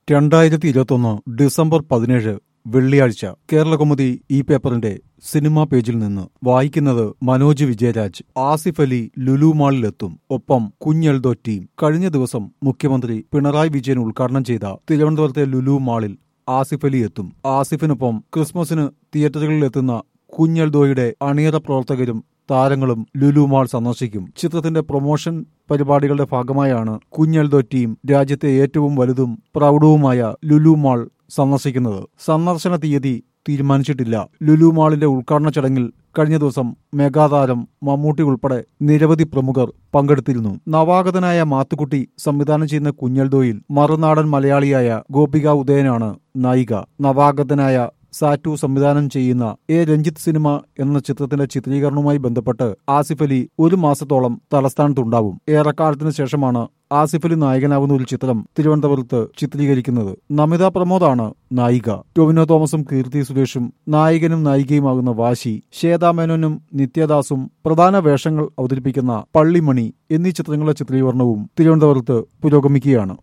രണ്ടായിരത്തി ഇരുപത്തൊന്ന് ഡിസംബർ പതിനേഴ് വെള്ളിയാഴ്ച കേരളകൗമുദി ഈ പേപ്പറിന്റെ സിനിമാ പേജിൽ നിന്ന് വായിക്കുന്നത് മനോജ് വിജയരാജ് ആസിഫ് അലി ലുലു മാളിലെത്തും ഒപ്പം കുഞ്ഞെൽദോ ടീം കഴിഞ്ഞ ദിവസം മുഖ്യമന്ത്രി പിണറായി വിജയൻ ഉദ്ഘാടനം ചെയ്ത തിരുവനന്തപുരത്തെ ലുലു മാളിൽ ആസിഫ് അലി എത്തും ആസിഫിനൊപ്പം ക്രിസ്മസിന് തിയേറ്ററുകളിലെത്തുന്ന കുഞ്ഞെൽദോയുടെ അണിയറ പ്രവർത്തകരും താരങ്ങളും ലുലു മാൾ സന്ദർശിക്കും ചിത്രത്തിന്റെ പ്രൊമോഷൻ പരിപാടികളുടെ ഭാഗമായാണ് കുഞ്ഞെൽദോ ടീം രാജ്യത്തെ ഏറ്റവും വലുതും പ്രൗഢവുമായ ലുലു മാൾ സന്ദർശിക്കുന്നത് സന്ദർശന തീയതി തീരുമാനിച്ചിട്ടില്ല ലുലു മാളിന്റെ ഉദ്ഘാടന ചടങ്ങിൽ കഴിഞ്ഞ ദിവസം മെഗാതാരം മമ്മൂട്ടി ഉൾപ്പെടെ നിരവധി പ്രമുഖർ പങ്കെടുത്തിരുന്നു നവാഗതനായ മാത്തുക്കുട്ടി സംവിധാനം ചെയ്യുന്ന കുഞ്ഞൽദോയിൽ മറുനാടൻ മലയാളിയായ ഗോപിക ഉദയനാണ് നായിക നവാഗതനായ സാറ്റു സംവിധാനം ചെയ്യുന്ന എ രഞ്ജിത്ത് സിനിമ എന്ന ചിത്രത്തിന്റെ ചിത്രീകരണവുമായി ബന്ധപ്പെട്ട് ആസിഫ് അലി ഒരു മാസത്തോളം തലസ്ഥാനത്തുണ്ടാവും ഏറെക്കാലത്തിന് ശേഷമാണ് ആസിഫ് അലി നായകനാവുന്ന ഒരു ചിത്രം തിരുവനന്തപുരത്ത് ചിത്രീകരിക്കുന്നത് നമിത പ്രമോദാണ് നായിക ടൊവിനോ തോമസും കീർത്തി സുരേഷും നായകനും നായികയുമാകുന്ന വാശി ശ്വേതാ മേനോനും നിത്യദാസും പ്രധാന വേഷങ്ങൾ അവതരിപ്പിക്കുന്ന പള്ളിമണി എന്നീ ചിത്രങ്ങളുടെ ചിത്രീകരണവും തിരുവനന്തപുരത്ത് പുരോഗമിക്കുകയാണ്